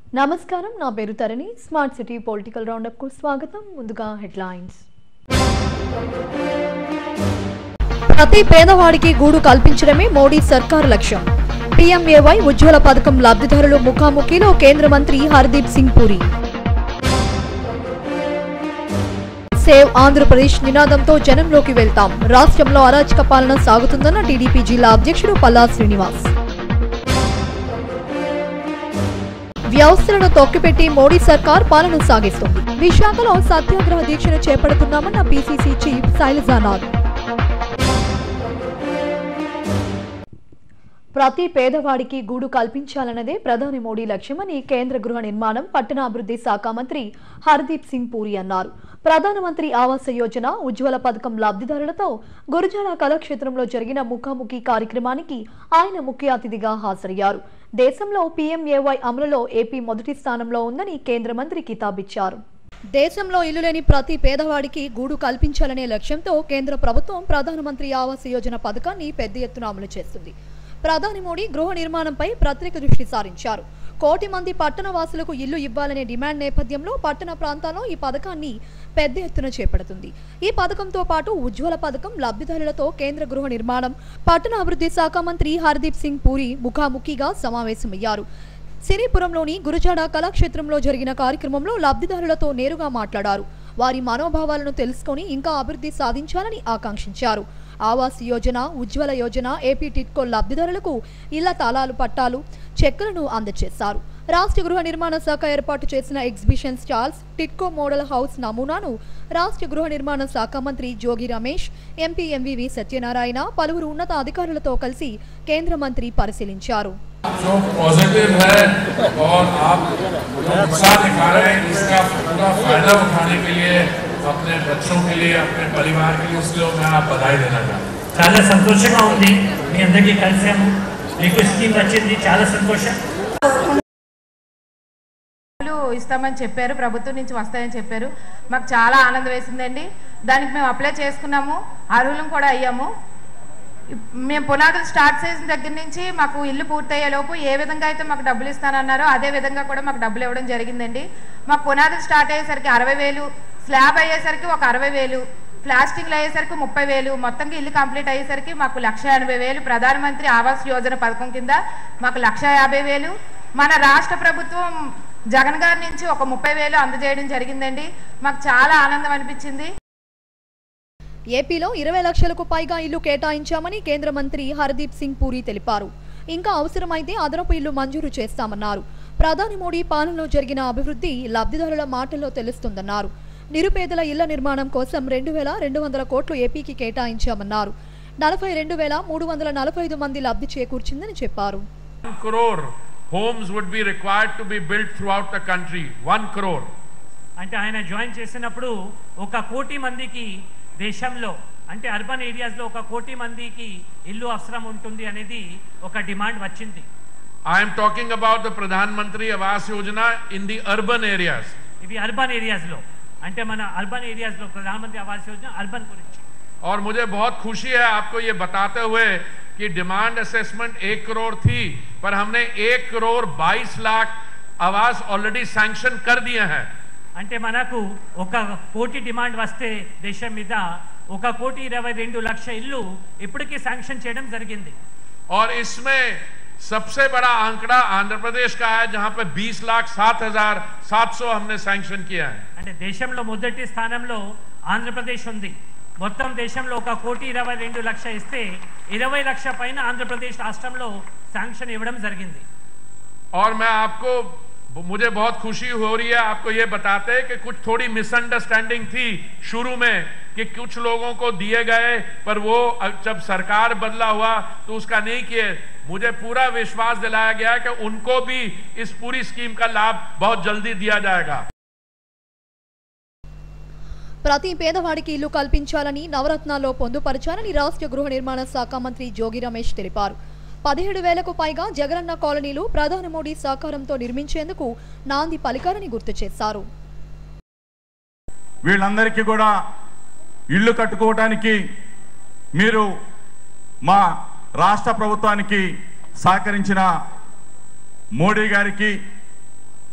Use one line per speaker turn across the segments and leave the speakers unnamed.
నమస్కారం నా పేరు Tharani smart city political roundup కు స్వాగతం ముందుగా హెడ్లైన్స్ ప్రతి పేదవాడికి గూడు కల్పించడమే మోడీ సర్కార్ లక్ష్యం పీఎంఏవై ఉజ్వల పథకం లబ్ధిదారులు ముఖాముఖిలో కేంద్ర మంత్రి హర్దీప్ సింగ్ పూరి సేవ్ ఆంధ్రప్రదేశ్ నినాదంతో జనంలోకి వెళ్తాం రాష్ట్రంలో అరాచక పాలన సాగుతుందన్న టీడీపీ జిల్లా అధ్యక్షుడు పల్లా శ్రీనివాస్ వ్యవస్థలను తొక్కిపెట్టి మోడీ సర్కార్ పాలన సాగిస్తుంది విశాఖలో సత్యాగ్రహ దీక్షను చేపడుతున్నామన్న పీసీసీ చీఫ్ శైలజానాథ్ ప్రతి పేదవాడికి గూడు కల్పించాలన్నదే ప్రధాని మోడీ లక్ష్యమని కేంద్ర గృహ నిర్మాణం పట్టణాభివృద్ధి శాఖ మంత్రి హర్దీప్ సింగ్ పూరి అన్నారు ప్రధానమంత్రి ఆవాస యోజన ఉజ్వల పథకం లబ్ధిదారులతో గురుజాల కళాక్షేత్రంలో జరిగిన ముఖాముఖి కార్యక్రమానికి ఆయన ముఖ్య అతిథిగా హాజరయ్యారు దేశంలో పీఎంఏవై అమలులో ఏపీ మొదటి స్థానంలో ఉందని కేంద్ర మంత్రి కితాబిచ్చారు దేశంలో ఇల్లు లేని ప్రతి పేదవాడికి గూడు కల్పించాలనే లక్ష్యంతో కేంద్ర ప్రభుత్వం ప్రధానమంత్రి ఆవాస యోజన పథకాన్ని పెద్ద ఎత్తున అమలు చేస్తుంది ప్రధాని మోడీ గృహ నిర్మాణంపై ప్రత్యేక దృష్టి సారించారు కోటి మంది పట్టణ వాసులకు ఇల్లు ఇవ్వాలనే డిమాండ్ నేపథ్యంలో పట్టణ ప్రాంతాల్లో ఈ పథకాన్ని పెద్ద ఎత్తున చేపడుతుంది ఈ పథకంతో పాటు ఉజ్వల పథకం లబ్ధిదారులతో కేంద్ర గృహ నిర్మాణం పట్టణ అభివృద్ధి శాఖ మంత్రి హర్దీప్ సింగ్ పూరి ముఖాముఖిగా సమావేశమయ్యారు సిరిపురంలోని గురుజాడ కళాక్షేత్రంలో జరిగిన కార్యక్రమంలో లబ్ధిదారులతో నేరుగా మాట్లాడారు వారి మనోభావాలను తెలుసుకొని ఇంకా అభివృద్ధి సాధించాలని ఆకాంక్షించారు ఆవాస్ యోజన ఉజ్వల యోజన ఏపీ టిట్కో లబ్ధిదారులకు ఇళ్ల తాళాలు పట్టాలు చెక్కులను అందజేశారు రాష్ట్ర గృహ నిర్మాణ శాఖ ఏర్పాటు చేసిన exhibition stalls TIDCO model house నమూనాను రాష్ట్ర గృహ నిర్మాణ శాఖ మంత్రి జోగి రమేష్ ఎంపీ ఎంవివి సత్యనారాయణ పలువురు ఉన్నత అధికారులతో కలిసి కేంద్ర మంత్రి పరిశీలించారు
जो पॉजिटिव है और आप जो उत्साह दिखा रहे हैं इसका पूरा फायदा उठाने के लिए अपने बच्चों के लिए अपने परिवार के लिए उसके लिए मैं आप बधाई देना चाहता हूँ
చాలా సంతోషంగా ఉంది మీ అందరికీ కలిసాము మీకు స్కీమ్ వచ్చింది చాలా సంతోషం
డబ్బులు ఇస్తామని చెప్పారు ప్రభుత్వం నుంచి వస్తాయని చెప్పారు మాకు చాలా ఆనందం వేసిందండి దానికి మేము అప్లై చేసుకున్నాము అర్హులం కూడా అయ్యాము ఇప్- మేము పునాదులు స్టార్ట్ చేసిన దగ్గర నుంచి మాకు ఇల్లు పూర్తయ్యే లోపు ఏ విధంగా అయితే మాకు డబ్బులు ఇస్తానన్నారో అదే విధంగా కూడా మాకు డబ్బులు ఇవ్వడం జరిగిందండి మాకు పునాదులు స్టార్ట్ అయ్యేసరికి అరవై వేలు స్లాబ్ అయ్యేసరికి ఒక అరవై వేలు ప్లాస్టింగ్లు అయ్యేసరికి ముప్పై వేలు మొత్తంగా ఇల్లు కంప్లీట్ అయ్యేసరికి మాకు లక్ష ఎనభై వేలు ప్రధానమంత్రి ఆవాస్ యోజన పథకం కింద మాకు లక్ష యాభై వేలు మన రాష్ట్ర ప్రభుత్వం జగన్ గారి నుంచి ఒక ముప్పై వేలు అందజేయడం జరిగిందండి మాకు చాలా ఆనందం అనిపించింది
ఏపీలో ఇరవై లక్షలకు పైగా ఇల్లు కేటాయించామని కేంద్ర మంత్రి హర్దీప్ సింగ్ పూరి తెలిపారు ఇంకా అవసరమైతే అదనపు ఇల్లు మంజూరు చేస్తామన్నారు ప్రధాని మోడీ పాలనలో జరిగిన అభివృద్ధి లబ్ధిదారుల మాటల్లో తెలుస్తుందన్నారు నిరుపేదల ఇళ్ల నిర్మాణం కోసం రెండు వేల రెండు వందల కోట్లు ఏపీకి కేటాయించామన్నారు నలభై రెండు వేల మూడు వందల నలభై ఐదు మంది లబ్ధి చేకూర్చిందని చెప్పారు
One crore homes would be required to be built throughout the country. One crore.
అంటే ఆయన జాయిన్ చేసినప్పుడు ఒక కోటి మందికి దేశంలో అంటే అర్బన్ ఏరియాస్లో ఒక కోటి మందికి ఇల్లు అవసరం ఉంటుంది అనేది ఒక డిమాండ్ వచ్చింది
I am talking about the Pradhan Mantri Awas Yojana in the urban areas.
ఇవి అర్బన్ ఏరియాస్లో అంటే మన అర్బన్ ఏరియాస్లో ప్రధానమంత్రి ఆవాస్ యోజన అర్బన్ గురించి
और मुझे बहुत खुशी है आपको ये बताते हुए कि डिमांड असेसमेंट एक करोड़ थी पर हमने एक करोड़ बाईस लाख आवास ऑलरेडी सैंक्शन कर दिए हैं
అంటే మనకు ఒక కోటి డిమాండ్ వస్తే దేశం మీద ఒక కోటి ఇరవై రెండు లక్ష ఇల్లు ఇప్పటికీ శాంక్షన్ చేయడం జరిగింది
और इसमें सबसे बड़ा आंकड़ा आंध्र प्रदेश का है जहां पे 20 लाख सात हजार सात सौ हमने सैंक्शन किया है
అంటే దేశంలో మొదటి స్థానంలో ఆంధ్రప్రదేశ్ ఉంది మొత్తం దేశంలో ఒక కోటి ఇరవై రెండు లక్ష ఇస్తే ఇరవై లక్ష పైన ఆంధ్రప్రదేశ్ రాష్ట్రంలో శాంక్షన్ ఇవ్వడం జరిగింది
और मैं आपको मुझे बहुत खुशी हो रही है आपको ये बताते कि कुछ थोड़ी मिसअंडरस्टैंडिंग थी शुरू में कि कुछ लोगों को दिए गए पर वो जब सरकार बदला हुआ तो उसका नहीं किए मुझे पूरा विश्वास दिलाया गया कि उनको भी इस पूरी स्कीम का लाभ बहुत जल्दी दिया जाएगा
ప్రతి పేదవాడికి ఇల్లు కల్పించాలని నవరత్నాల్లో పొందుపరచాలని రాష్ట్ర గృహ నిర్మాణ శాఖ మంత్రి జోగి రమేష్ తెలిపారు పదిహేడు వేలకు పైగా జగనన్న కాలనీలు ప్రధాని మోడీ సహకారంతో నిర్మించేందుకు నాంది పలికారని గుర్తు చేశారు
వీళ్ళందరికీ కూడా ఇల్లు కట్టుకోవటానికి మీరు మా రాష్ట్ర ప్రభుత్వానికి సహకరించిన మోడీ గారికి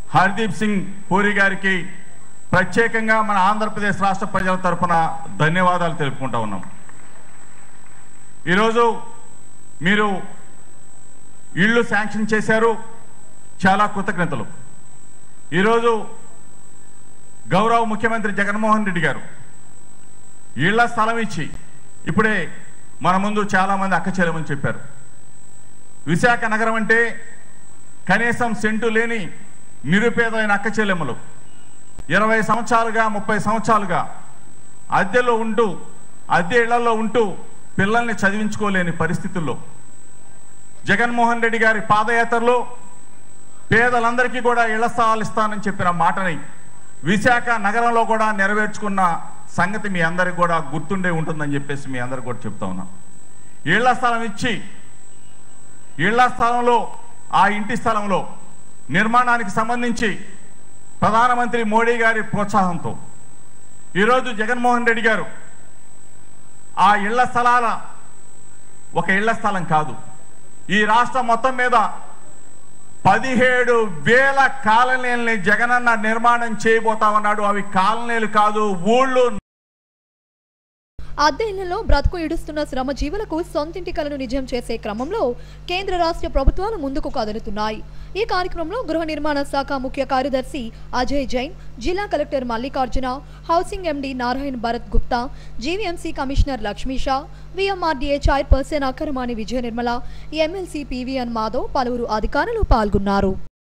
హర్దీప్ సింగ్ పూరి గారికి ప్రత్యేకంగా మన ఆంధ్రప్రదేశ్ రాష్ట్ర ప్రజల తరపున ధన్యవాదాలు తెలుపుకుంటా ఉన్నాం ఈరోజు మీరు ఇళ్ళు శాంక్షన్ చేశారు చాలా కృతజ్ఞతలు ఈరోజు గౌరవ ముఖ్యమంత్రి జగన్మోహన్ రెడ్డి గారు ఇళ్ల స్థలం ఇచ్చి ఇప్పుడే మన ముందు చాలామంది అక్క చెల్లెమని చెప్పారు విశాఖ నగరం అంటే కనీసం సెంటు లేని నిరుపేదైన అక్క చెల్లెమ్మలు ఇరవై సంవత్సరాలుగా ముప్పై సంవత్సరాలుగా అద్దెలో ఉంటూ అద్దె ఇళ్లలో ఉంటూ పిల్లల్ని చదివించుకోలేని పరిస్థితుల్లో జగన్మోహన్ రెడ్డి గారి పాదయాత్రలో పేదలందరికీ కూడా ఇళ్ల స్థలాలు ఇస్తానని చెప్పిన మాటని విశాఖ నగరంలో కూడా నెరవేర్చుకున్న సంగతి మీ అందరికి కూడా గుర్తుండే ఉంటుందని చెప్పేసి మీ అందరికి కూడా చెప్తా ఉన్నాం ఇళ్ల స్థలం ఇచ్చి ఇళ్ల స్థలంలో ఆ ఇంటి స్థలంలో నిర్మాణానికి సంబంధించి ప్రధానమంత్రి మోడీ గారి ప్రోత్సాహంతో ఈరోజు జగన్మోహన్ రెడ్డి గారు ఆ ఇళ్ల స్థలాల ఒక ఇళ్ల స్థలం కాదు ఈ రాష్ట్రం మొత్తం మీద పదిహేడు వేల కాలనీలని జగనన్న నిర్మాణం చేయబోతామన్నాడు అవి కాలనీలు కాదు ఊళ్ళు
అద్దె ఇళ్లలో బ్రతుకు ఇడుస్తున్న శ్రమజీవులకు సొంతింటి కలను నిజం చేసే క్రమంలో కేంద్ర రాష్ట్ర ప్రభుత్వాలు ముందుకు కదులుతున్నాయి ఈ కార్యక్రమంలో గృహ నిర్మాణ శాఖ ముఖ్య కార్యదర్శి అజయ్ జైన్ జిల్లా collector Mallikarjuna housing MD Narayan Bharat Gupta GVMC commissioner Lakshmisha VMRDA chairperson Akkaramani Vijaya Nirmala MLC PVN Madhav పలువురు అధికారులు పాల్గొన్నారు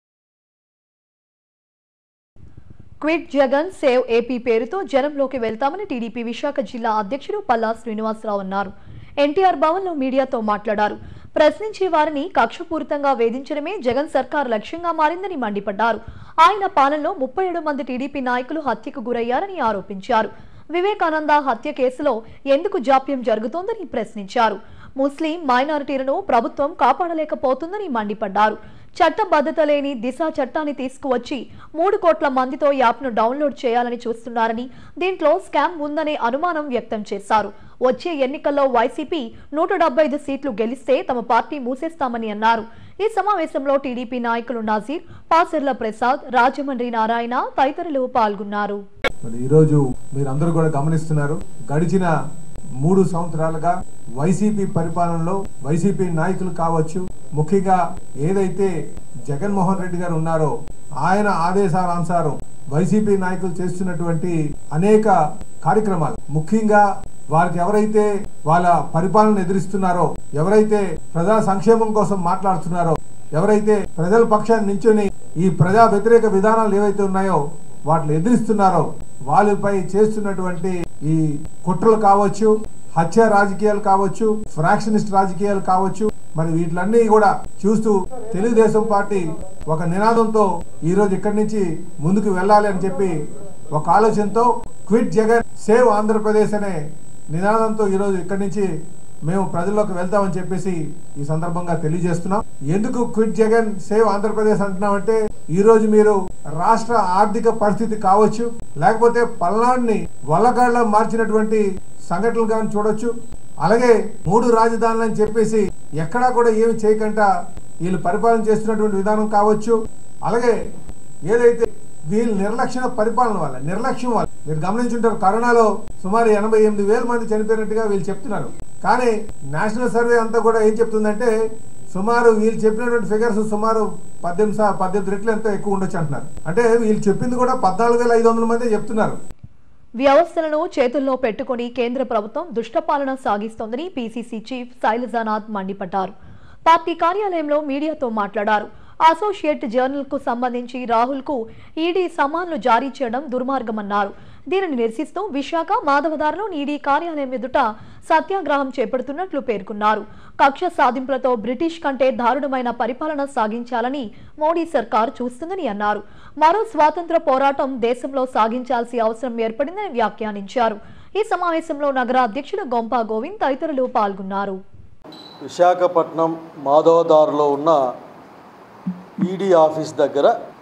క్విట్ జగన్ సేవ్ ఏపీ పేరుతో జనంలోకి వెళ్తామని టీడీపీ విశాఖ జిల్లా అధ్యక్షుడు పల్లా శ్రీనివాసరావు అన్నారు ఎన్టీఆర్ భవన్లో మీడియాతో మాట్లాడారు ప్రశ్నించే వారిని కక్షపూరితంగా వేధించడమే జగన్ సర్కార్ లక్ష్యంగా మారిందని మండిపడ్డారు ఆయన పాలనలో ముప్పై ఏడు మంది టీడీపీ నాయకులు హత్యకు గురయ్యారని ఆరోపించారు వివేకానంద హత్య కేసులో ఎందుకు జాప్యం జరుగుతోందని ప్రశ్నించారు ముస్లిం మైనారిటీలను ప్రభుత్వం కాపాడలేకపోతుందని మండిపడ్డారు చట్టబద్ధత లేని దిశ చట్టాన్ని తీసుకువచ్చి మూడు కోట్ల మందితో యాప్ను డౌన్లోడ్ చేయాలని చూస్తున్నారని దీంట్లో స్కామ్ ఉందనే అనుమానం వ్యక్తం చేశారు వచ్చే ఎన్నికల్లో వైసీపీ నూట డెబ్బై ఐదు సీట్లు గెలిస్తే తమ పార్టీ మూసేస్తామని అన్నారు ఈ సమావేశంలో టీడీపీ నాయకులు నజీర్ పాసర్ల ప్రసాద్ రాజమండ్రి నారాయణ తదితరులు పాల్గొన్నారు
మరి ఈరోజు మీరందరూ కూడా గమనిస్తున్నారు గడిచిన మూడు సంవత్సరాలుగా వైసీపీ పరిపాలనలో వైసీపీ నాయకులు కావచ్చు ముఖ్యంగా ఏదైతే జగన్మోహన్ రెడ్డి గారు ఉన్నారో ఆయన ఆదేశానుసారం వైసీపీ నాయకులు చేస్తున్నటువంటి అనేక కార్యక్రమాలు ముఖ్యంగా వారికి ఎవరైతే వాళ్ళ పరిపాలన ఎదిరిస్తున్నారో ఎవరైతే ప్రజా సంక్షేమం కోసం మాట్లాడుతున్నారో ఎవరైతే ప్రజల పక్షాన్ని నించుని ఈ ప్రజా వ్యతిరేక విధానాలు ఏవైతే ఉన్నాయో వాటిని ఎదిరిస్తున్నారో వాళ్ళపై చేస్తున్నటువంటి ఈ కుట్రలు కావచ్చు హత్య రాజకీయాలు కావచ్చు ఫ్రాక్షనిస్ట్ రాజకీయాలు కావచ్చు మరి వీటిలన్నీ కూడా చూస్తూ తెలుగుదేశం పార్టీ ఒక నినాదంతో ఈ రోజు ఇక్కడి నుంచి ముందుకు వెళ్ళాలి అని చెప్పి ఒక ఆలోచనతో క్విట్ జగన్ సేవ్ ఆంధ్రప్రదేశ్ అనే నినాదంతో ఈ రోజు ఇక్కడి నుంచి మేము ప్రజల్లోకి వెళ్తామని చెప్పేసి ఈ సందర్భంగా తెలియజేస్తున్నాం ఎందుకు క్విట్ జగన్ సేవ్ ఆంధ్రప్రదేశ్ అంటున్నామంటే ఈ రోజు మీరు రాష్ట్ర ఆర్థిక పరిస్థితి కావచ్చు లేకపోతే పల్నాడుని వల్లగాళ్ళ మార్చినటువంటి సంఘటనలు కానీ చూడొచ్చు అలాగే మూడు రాజధానులు అని చెప్పేసి ఎక్కడా కూడా ఏమి చేయకుండా వీళ్ళు పరిపాలన చేస్తున్నటువంటి విధానం కావచ్చు అలాగే ఏదైతే వీళ్ళ నిర్లక్ష్య పరిపాలన వల్ల నిర్లక్ష్యం వల్ల మీరు గమనించుంటారు కరోనాలో సుమారు ఎనభై ఎనిమిది వేల మంది చనిపోయినట్టుగా వీళ్ళు చెప్తున్నారు కానీ నేషనల్ సర్వే అంతా కూడా ఏం చెప్తుందంటే సుమారు వీళ్ళు చెప్పినటువంటి ఫిగర్స్ సుమారు పద్దెనిమిది సా- పద్దెనిమిది రెట్లు ఎంతో ఎక్కువ ఉండొచ్చు అంటున్నారు అంటే వీళ్ళు చెప్పింది కూడా పద్నాలుగు వేల ఐదు వందల మంది చెప్తున్నారు
వ్యవస్థలను చేతుల్లో పెట్టుకుని కేంద్ర ప్రభుత్వం దుష్టపాలన సాగిస్తోందని పీసీసీ చీఫ్ శైలజానాథ్ మండిపడ్డారు పార్టీ కార్యాలయంలో మీడియాతో మాట్లాడారు అసోసియేట్ జర్నల్ కు సంబంధించి రాహుల్ కు ఈడీ సమాన్లు జారీ చేయడం దుర్మార్గమన్నారు దీనిని నిరసిస్తూ విశాఖ మాధవదారులో ఈడీ కార్యాలయం ఎదుట సత్యాగ్రహం చేపడుతున్నట్లు పేర్కొన్నారు కక్ష సాధింపులతో బ్రిటిష్ కంటే దారుణమైన పరిపాలన సాగించాలని మోడీ సర్కార్ చూస్తుందని అన్నారు మరో స్వాతంత్ర పోరాటం దేశంలో సాగించాల్సి అవసరం ఏర్పడిందని వ్యాఖ్యానించారు ఈ సమావేశంలో నగర అధ్యక్షుడు గొంపా గోవింద్ తదితరులు పాల్గొన్నారు
విశాఖపట్నం మాధవదారులో ఉన్న ఈడీ ఆఫీస్ దగ్గర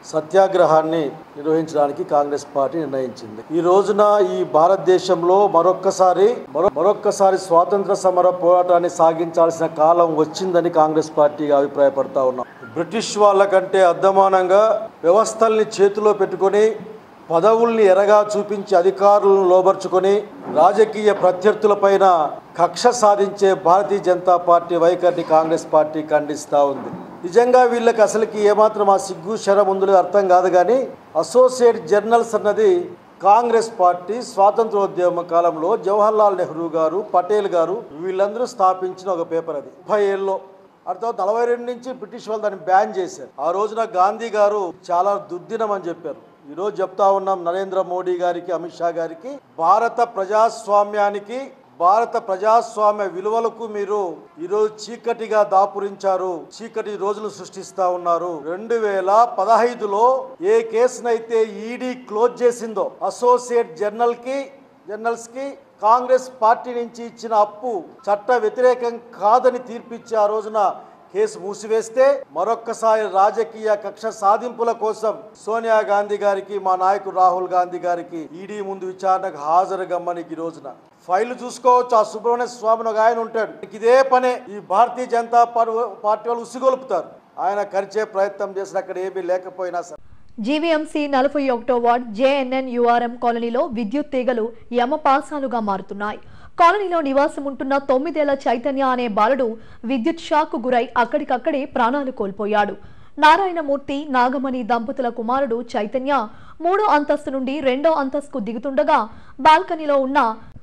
సత్యాగ్రహాన్ని నిర్వహించడానికి కాంగ్రెస్ పార్టీ నిర్ణయించింది ఈ రోజున ఈ భారతదేశంలో మరొక్కసారి మరో- మరొక్కసారి స్వాతంత్ర సమర పోరాటాన్ని సాగించాల్సిన కాలం వచ్చిందని కాంగ్రెస్ పార్టీగా అభిప్రాయపడతా ఉన్నాం బ్రిటిష్ వాళ్ళకంటే అద్దమానంగా వ్యవస్థల్ని చేతిలో పెట్టుకొని పదవుల్ని ఎరగా చూపించి అధికారులను లోబర్చుకొని రాజకీయ ప్రత్యర్థులపైన కక్ష సాధించే భారతీయ జనతా పార్టీ వైఖరిని కాంగ్రెస్ పార్టీ ఖండిస్తూ ఉంది నిజంగా వీళ్ళకి అసలుకి ఏమాత్రం ఆ సిగ్గు శరం ఉందో అర్థం కాదు కానీ అసోసియేట్ జర్నల్స్ అన్నది కాంగ్రెస్ పార్టీ స్వాతంత్రోద్యమ కాలంలో జవహర్లాల్ నెహ్రూ గారు పటేల్ గారు వీళ్ళందరూ స్థాపించిన ఒక పేపర్ అది ముప్పై ఏళ్ళలో అర్థం నలభై రెండు నుంచి బ్రిటిష్ వాళ్ళు దాన్ని బ్యాన్ చేశారు ఆ రోజున గాంధీ గారు చాలా దుర్దినం అని చెప్పారు ఈ రోజు చెప్తా ఉన్నాం నరేంద్ర మోడీ గారికి అమిత్ షా గారికి భారత ప్రజాస్వామ్యానికి భారత ప్రజాస్వామ్య విలువలకు మీరు ఈరోజు చీకటిగా దాపురించారు చీకటి రోజులు సృష్టిస్తా ఉన్నారు రెండు వేల పదహైదులో ఏ కేసునైతే ఈడీ క్లోజ్ చేసిందో అసోసియేట్ జర్నల్ కి జర్నల్స్ కి కాంగ్రెస్ పార్టీ నుంచి ఇచ్చిన అప్పు చట్ట వ్యతిరేకం కాదని తీర్పిచ్చి ఆ రోజున కేసు మూసివేస్తే మరొక్కసారి రాజకీయ కక్ష సాధింపుల కోసం సోనియా గాంధీ గారికి మా నాయకుడు రాహుల్ గాంధీ గారికి ఈడీ ముందు విచారణకు హాజరు గమ్మని ఈ రోజున ఫైల్ చూసుకోవచ్చు ఆ సుబ్రహ్మణ్య స్వామిని ఒక ఆయన ఉంటాడు ఇదే పనే ఈ భారతీయ జనతా పార్టీ పార్టీ వాళ్ళు ఉసిగొలుపుతారు ఆయన కరిచే ప్రయత్నం చేసిన అక్కడ ఏమీ లేకపోయినా సరే
జీవీఎంసీ నలభై ఒకటో వార్డ్ జేఎన్ఎన్ యుఆర్ఎం కాలనీలో విద్యుత్ తీగలు యమపాసాలుగా మారుతున్నాయి కాలనీలో నివాసం ఉంటున్న తొమ్మిదేళ్ల చైతన్య అనే బాలుడు విద్యుత్ షాక్ గురై అక్కడికక్కడే ప్రాణాలు కోల్పోయాడు నారాయణమూర్తి నాగమణి దంపతుల కుమారుడు చైతన్య మూడో అంతస్తు నుండి రెండో అంతస్తుకు దిగుతుండగా బాల్కనీలో ఉన్న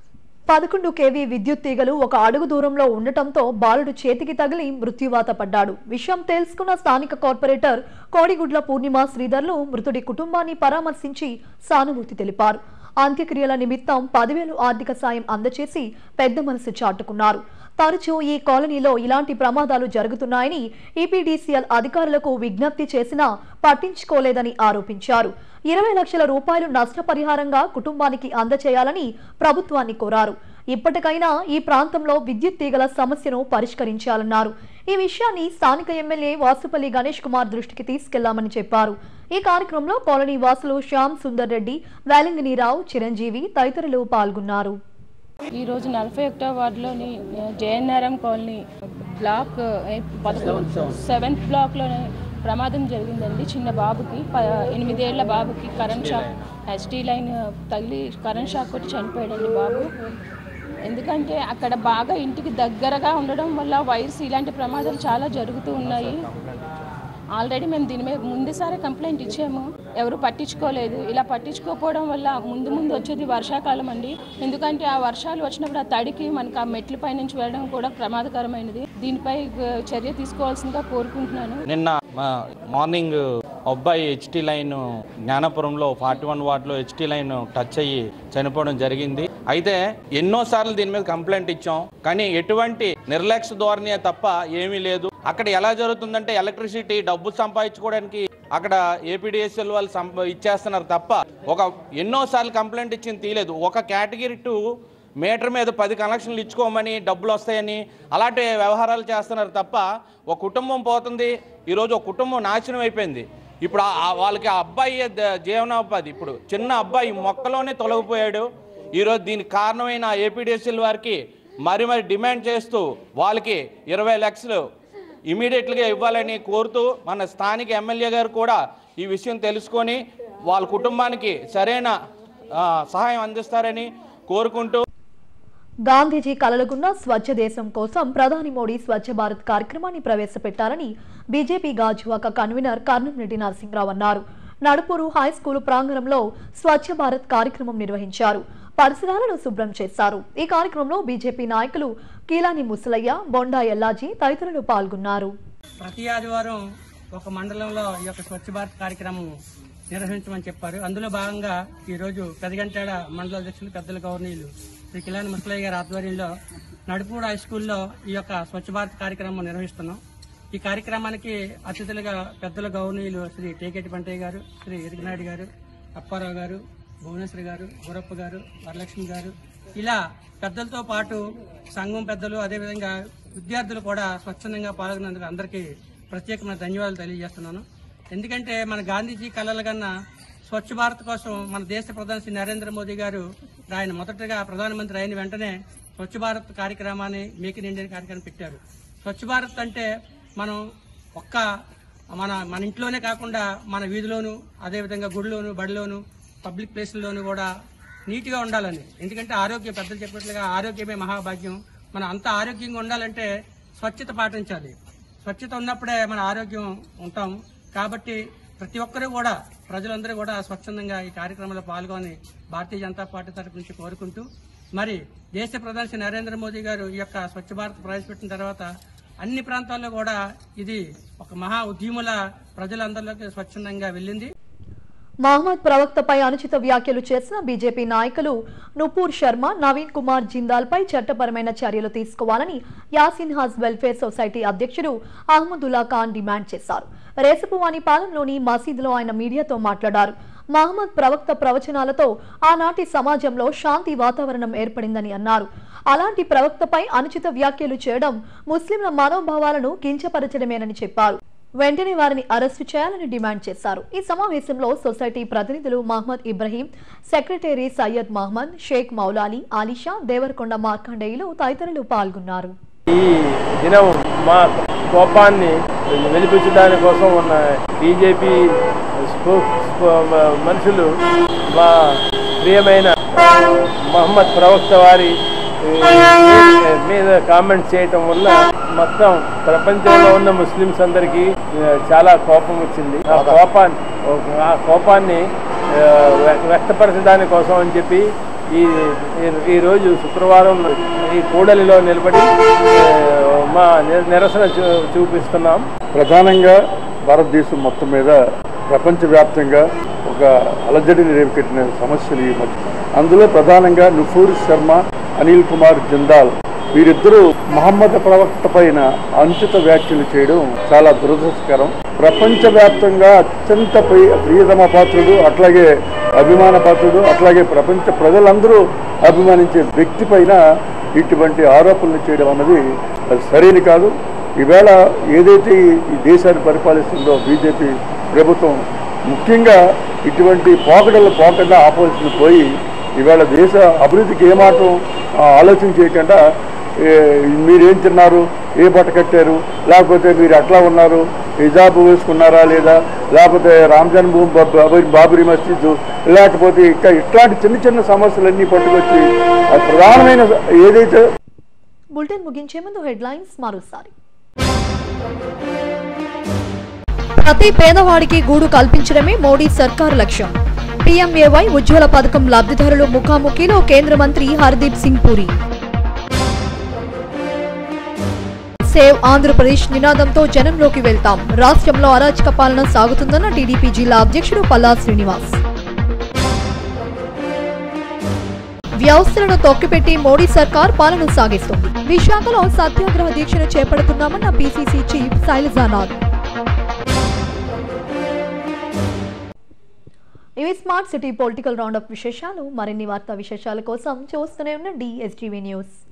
పదకొండు కేవీ విద్యుత్ తీగలు ఒక అడుగు దూరంలో ఉండటంతో బాలుడు చేతికి తగిలి మృత్యువాత పడ్డాడు విషయం తెలుసుకున్న స్థానిక కార్పొరేటర్ కోడిగుడ్ల పూర్ణిమ శ్రీధర్లు మృతుడి కుటుంబాన్ని పరామర్శించి సానుభూతి తెలిపారు అంత్యక్రియల నిమిత్తం పదివేలు ఆర్థిక సాయం అందచేసి పెద్ద మనసు చాటుకున్నారు తరచూ ఈ కాలనీలో ఇలాంటి ప్రమాదాలు జరుగుతున్నాయని ఈపీడీసీఎల్ అధికారులకు విజ్ఞప్తి చేసినా పట్టించుకోలేదని ఆరోపించారు ఇరవై లక్షల రూపాయలు నష్టపరిహారంగా కుటుంబానికి అందచేయాలని ప్రభుత్వాన్ని కోరారు ఇప్పటికైనా ఈ ప్రాంతంలో విద్యుత్ తీగల సమస్యను పరిష్కరించాలన్నారు ఈ విషయాన్ని స్థానిక ఎమ్మెల్యే వాసుపల్లి గణేష్ కుమార్ దృష్టికి తీసుకెళ్లామని చెప్పారు ఈ కార్యక్రమంలో కాలనీ వాసులు శ్యామ్ సుందర్ రెడ్డి వేలంగినీరావు చిరంజీవి తదితరులు పాల్గొన్నారు
ఈ రోజు నలభై ఒకటో వార్డులోని జేఎన్ఆర్ఎం కాలనీ బ్లాక్ ఏ, పదకొండు సెవెంత్ బ్లాక్లోనే ప్రమాదం జరిగిందండి చిన్న బాబుకి ప ఎనిమిదేళ్ల బాబుకి కరెంట్ షాక్ హెచ్టీ లైన్ తగిలి కరెంట్ షాక్ కొట్టి చనిపోయాడండి బాబు ఎందుకంటే అక్కడ బాగా ఇంటికి దగ్గరగా ఉండడం వల్ల వైర్స్ ఇలాంటి ప్రమాదాలు చాలా జరుగుతూ ఉన్నాయి ఆల్రెడీ మేము దీని మీద ముందుసారి కంప్లైంట్ ఇచ్చాము ఎవరు పట్టించుకోలేదు ఇలా పట్టించుకోకపోవడం వల్ల ముందు ముందు వచ్చేది వర్షాకాలం అండి ఎందుకంటే ఆ వర్షాలు వచ్చినప్పుడు ఆ తడికి మనకు ఆ మెట్ల పై నుంచి వెళ్ళడం కూడా ప్రమాదకరమైనది దీనిపై ఆ, చర్య తీసుకోవాల్సిందిగా కోరుకుంటున్నాను
నిన్న మా మార్నింగ్ అబ్బాయి హెచ్టీ లైన్ జ్ఞానపురంలో ఫార్టీ వన్ వార్డులో హెచ్టీ లైన్ టచ్ అయ్యి చనిపోవడం జరిగింది అయితే ఎన్నోసార్లు దీని మీద కంప్లైంట్ ఇచ్చాం కానీ ఎటువంటి నిర్లక్ష్య ధోరణి తప్ప ఏమీ లేదు అక్కడ ఎలా జరుగుతుందంటే ఎలక్ట్రిసిటీ డబ్బు సంపాదించుకోవడానికి అక్కడ ఏపీడిఎస్ఎల్ వాళ్ళు సంప ఇచ్చేస్తున్నారు తప్ప ఒక ఎన్నోసార్లు కంప్లైంట్ ఇచ్చింది తీయలేదు ఒక కేటగిరీ టూ మీటర్ మీద పది కనెక్షన్లు ఇచ్చుకోమని డబ్బులు వస్తాయని అలాంటి వ్యవహారాలు చేస్తున్నారు తప్ప ఒక కుటుంబం పోతుంది ఈరోజు ఒక కుటుంబం నాశనం అయిపోయింది ఇప్పుడు ఆ- ఆ వాళ్ళకి ఆ అబ్బాయి ద- జీవనోపాధి ఇప్పుడు చిన్న అబ్బాయి మొక్కలోనే తొలగిపోయాడు ఈరోజు దీనికి కారణమైన ఏపీడిఎస్ఎల్ వారికి మరి మరి డిమాండ్ చేస్తూ వాళ్ళకి ఇరవై లక్షలు ఇమీడియట్గా ఇవ్వాలని కోరుతూ మన స్థానిక ఎమ్మెల్యే గారు కూడా ఈ విషయం తెలుసుకొని వాళ్ళ కుటుంబానికి సరైన ఆ, సహాయం అందిస్తారని కోరుకుంటూ
గాంధీజీ కలలుకున్న స్వచ్ఛ దేశం కోసం ప్రధాని మోడీ స్వచ్ఛ భారత్ కార్యక్రమాన్ని ప్రవేశపెట్టారని బీజేపీ గాజువాక కన్వీనర్ కర్నంరెడ్డి నరసింహరావు అన్నారు నడుపూరు హై స్కూల్ ప్రాంగణంలో స్వచ్ఛ భారత్ కార్యక్రమం నిర్వహించారు పరిసరాలను శుభ్రం చేశారు ఈ కార్యక్రమంలో బీజేపీ నాయకులు కీలాని ముసలయ్య బొండా ఎల్లాజీ తదితరులు పాల్గొన్నారు
ప్రతి ఆదివారం ఒక మండలంలో ఈ యొక్క స్వచ్ఛ భారత్ కార్యక్రమం నిర్వహించమని చెప్పారు అందులో భాగంగా ఈరోజు పెదగంటాడ మండల అధ్యక్షులు పెద్దల గవర్నీలు శ్రీ కిలాని ముసలయ్య గారి ఆధ్వర్యంలో నడుపూడ హై స్కూల్లో ఈ యొక్క స్వచ్ఛ భారత్ కార్యక్రమం నిర్వహిస్తున్నాం ఈ కార్యక్రమానికి అతిథులుగా పెద్దల గవర్నీయులు శ్రీ టేకెటి పంటయ్య గారు శ్రీ ఎరిగినాయుడు గారు అప్పారావు గారు భువనేశ్వరి గారు గురప్ప గారు వరలక్ష్మి గారు ఇలా పెద్దలతో పాటు సంఘం పెద్దలు అదేవిధంగా విద్యార్థులు కూడా స్వచ్ఛందంగా పాల్గొన్నందుకు అందరికీ ప్రత్యేకమైన ధన్యవాదాలు తెలియజేస్తున్నాను ఎందుకంటే మన గాంధీజీ కళల కన్నా స్వచ్ఛ భారత్ కోసం మన దేశ ప్రధాని శ్రీ నరేంద్ర మోదీ గారు ఆయన మొదటగా ప్రధానమంత్రి అయిన వెంటనే స్వచ్ఛ భారత్ కార్యక్రమాన్ని మేక్ ఇన్ ఇండియా కార్యక్రమం పెట్టారు స్వచ్ఛ భారత్ అంటే మనం ఒక్క మన మన ఇంట్లోనే కాకుండా మన వీధిలోను అదేవిధంగా గుడిలోను బడిలోను పబ్లిక్ ప్లేస్లోను కూడా నీట్గా ఉండాలని ఎందుకంటే ఆరోగ్యం పెద్దలు చెప్పినట్లుగా ఆరోగ్యమే మహాభాగ్యం మనం అంత ఆరోగ్యంగా ఉండాలంటే స్వచ్ఛత పాటించాలి స్వచ్ఛత ఉన్నప్పుడే మన ఆరోగ్యం ఉంటాం కాబట్టి ప్రతి ఒక్కరూ కూడా ప్రజలందరూ కూడా స్వచ్ఛందంగా ఈ కార్యక్రమంలో పాల్గొని భారతీయ జనతా పార్టీ తరపు నుంచి కోరుకుంటూ మరి దేశ ప్రధాని శ్రీ నరేంద్ర మోదీ గారు ఈ యొక్క స్వచ్ఛ భారత్ ప్రవేశపెట్టిన తర్వాత అన్ని ప్రాంతాల్లో కూడా ఇది ఒక మహా ఉద్యముల ప్రజలందరిలోకి స్వచ్ఛందంగా వెళ్ళింది
మహమ్మద్ ప్రవక్తపై అనుచిత వ్యాఖ్యలు చేసిన బీజేపీ నాయకులు నుపూర్ శర్మ నవీన్ కుమార్ జిందాల్ పై చట్టపరమైన చర్యలు తీసుకోవాలని యాసిన్ హాజ్ వెల్ఫేర్ సొసైటీ అధ్యక్షుడు అహ్మదుల్లా ఖాన్ డిమాండ్ చేశారు రేసపువాని పాలెంలోని మసీదులో ఆయన మీడియాతో మాట్లాడారు మహమ్మద్ ప్రవక్త ప్రవచనాలతో ఆనాటి సమాజంలో శాంతి వాతావరణం ఏర్పడిందని అన్నారు అలాంటి ప్రవక్తపై అనుచిత వ్యాఖ్యలు చేయడం ముస్లింల మనోభావాలను కించపరచడమేనని చెప్పారు వెంటనే వారిని అరెస్టు చేయాలని డిమాండ్ చేశారు ఈ సమావేశంలో సొసైటీ ప్రతినిధులు మహమ్మద్ ఇబ్రహీం సెక్రటరీ సయ్యద్ మహమ్మద్ షేక్ మౌలాలి ఆలిషా దేవరకొండ మార్కండేయులు తదితరులు పాల్గొన్నారు
ఈ దినం మా కోపాన్ని వెలిపించడానికి కోసం ఉన్న బీజేపీ మనుషులు మా ప్రియమైన మహమ్మద్ ప్రవక్త వారి మీద కామెంట్ చేయటం వల్ల మొత్తం ప్రపంచంలో ఉన్న ముస్లిమ్స్ అందరికీ చాలా కోపం వచ్చింది ఆ కోపాన్ని ఆ కోపాన్ని వ్యక్తపరచడానికి కోసం అని చెప్పి ఈ ఈరోజు శుక్రవారం ఈ కూడలిలో నిలబడి మా నిరసన చూపిస్తున్నాం
ప్రధానంగా భారతదేశం మొత్తం మీద ప్రపంచవ్యాప్తంగా ఒక అలజడిని రేపుకెట్టిన సమస్యలు ఈ మధ్య అందులో ప్రధానంగా నుఫూర్ శర్మ అనిల్ కుమార్ జిందాల్ వీరిద్దరూ మహమ్మద్ ప్రవక్త పైన అనుచిత వ్యాఖ్యలు చేయడం చాలా దురదృష్టకరం ప్రపంచవ్యాప్తంగా అత్యంత ప్రియతమ పాత్రుడు అట్లాగే అభిమాన పాత్రుడు అట్లాగే ప్రపంచ ప్రజలందరూ అభిమానించే వ్యక్తి పైన ఇటువంటి ఆరోపణలు చేయడం అన్నది అది సరైన కాదు ఈవేళ ఏదైతే ఈ దేశాన్ని పరిపాలిస్తుందో బీజేపీ ప్రభుత్వం ముఖ్యంగా ఇటువంటి పోకడలు పోకుండా ఆపోజిషన్ పోయి ఈవేళ దేశ అభివృద్ధికి ఏమాత్రం ఆలోచన చేయకుండా మీరేం తిన్నారు ఏ బట్ట కట్టారు లేకపోతే మీరు ఎట్లా ఉన్నారు హిజాబ్ వేసుకున్నారా లేదా లేకపోతే రామ్ జన్మభూమి బాబరీ మసీదు లేకపోతే ఇంకా ఇట్లాంటి చిన్న చిన్న సమస్యలన్నీ పట్టుకొచ్చి అది ప్రధానమైన ఏదైతే
బులెటిన్ ముగించే ముందు హెడ్లైన్స్ మరోసారి ప్రతి పేదవాడికి గూడు కల్పించడమే మోడీ సర్కార్ లక్ష్యం పీఎంఏవై ఉజ్వల పథకం లబ్ధిదారులు ముఖాముఖిలో కేంద్ర మంత్రి హర్దీప్ సింగ్ పూరి సేవ్ ఆంధ్రప్రదేశ్ నినాదంతో జనంలోకి వెళ్తాం రాష్ట్రంలో అరాచక పాలన సాగుతుందన్న టీడీపీ జిల్లా అధ్యక్షుడు పల్లా శ్రీనివాస్ వ్యవస్థలను తొక్కిపెట్టి మోడీ సర్కార్ పాలన సాగిస్తుంది విశాఖలో సత్యాగ్రహ దీక్షను చేపడుతున్నామన్న పీసీసీ చీఫ్ శైలజానాథ్ ఇవి స్మార్ట్ సిటీ పొలిటికల్ రౌండప్ విశేషాలు మరిన్ని వార్తా విశేషాల కోసం చూస్తూనే ఉండండి ఎస్టీవీ న్యూస్